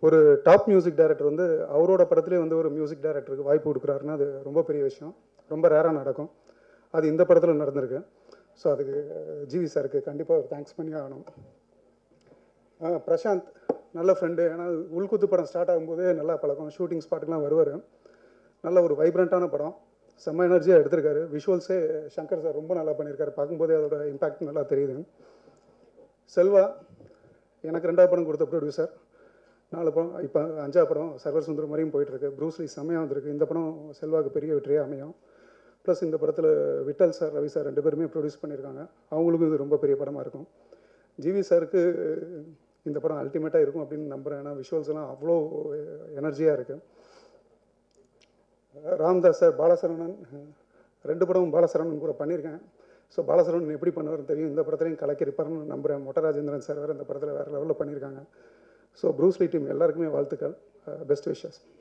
ஒரு top music director வந்து அவரோட படத்துலேயே வந்து ஒரு மியூசிக் டைரக்டருக்கு வாய்ப்பு கொடுக்குறாருன்னா அது ரொம்ப பெரிய விஷயம் ரொம்ப ரேராக நடக்கும் அது இந்த படத்தில் நடந்திருக்கு ஸோ அதுக்கு ஜிவி சாருக்கு கண்டிப்பாக ஒரு தேங்க்ஸ் பண்ணி ஆகணும் ஆ, பிரசாந்த் நல்ல ஃப்ரெண்டு ஏன்னா உள்குத்து படம் ஸ்டார்ட் ஆகும்போதே நல்லா பழக்கம் ஷூட்டிங் ஸ்பாட்டுக்கெலாம் வருவார் நல்ல ஒரு வைப்ரண்ட்டான படம் செம்ம எனர்ஜியாக எடுத்திருக்காரு விஷுவல்ஸே சங்கர் சார் ரொம்ப நல்லா பண்ணியிருக்காரு பார்க்கும்போதே அதோட இம்பாக்ட் நல்லா தெரியுது செல்வா எனக்கு ரெண்டாவது படம் கொடுத்த ப்ரொடியூசர் நாலு படம் இப்போ அஞ்சாவது படம் சர்வர் சுந்தரம் வரையும் போயிட்டுருக்கு ப்ரூஸ்லி செம்மையாக வந்திருக்கு இந்த படம் செல்வாக்கு பெரிய வெற்றியாக அமையும் ப்ளஸ் இந்த படத்தில் விட்டல் சார் ரவி சார் ரெண்டு பேருமே ப்ரொடியூஸ் பண்ணியிருக்காங்க அவங்களுக்கும் இது ரொம்ப பெரிய படமாக இருக்கும் ஜிவி சாருக்கு இந்த படம் அல்டிமேட்டாக இருக்கும் அப்படின்னு நம்புகிறேன் ஏன்னா விஷுவல்ஸ் எல்லாம் அவ்வளோ எனர்ஜியாக இருக்குது ராம்தாஸ் சார் பாலசரவணன் ரெண்டு படமும் பாலசரவணன் கூட பண்ணியிருக்கேன் ஸோ பாலசரவணன் எப்படி பண்ணுவார்னு தெரியும் இந்த படத்துலையும் கலக்கிருப்பாருன்னு நம்புகிறேன் மொட்டராஜேந்திரன் சார் வேறு இந்த படத்தில் வேறு லெவலில் பண்ணியிருக்காங்க ஸோ ப்ரூஸ்லி டீம் எல்லாருக்குமே வாழ்த்துக்கள் பெஸ்ட் விஷஸ்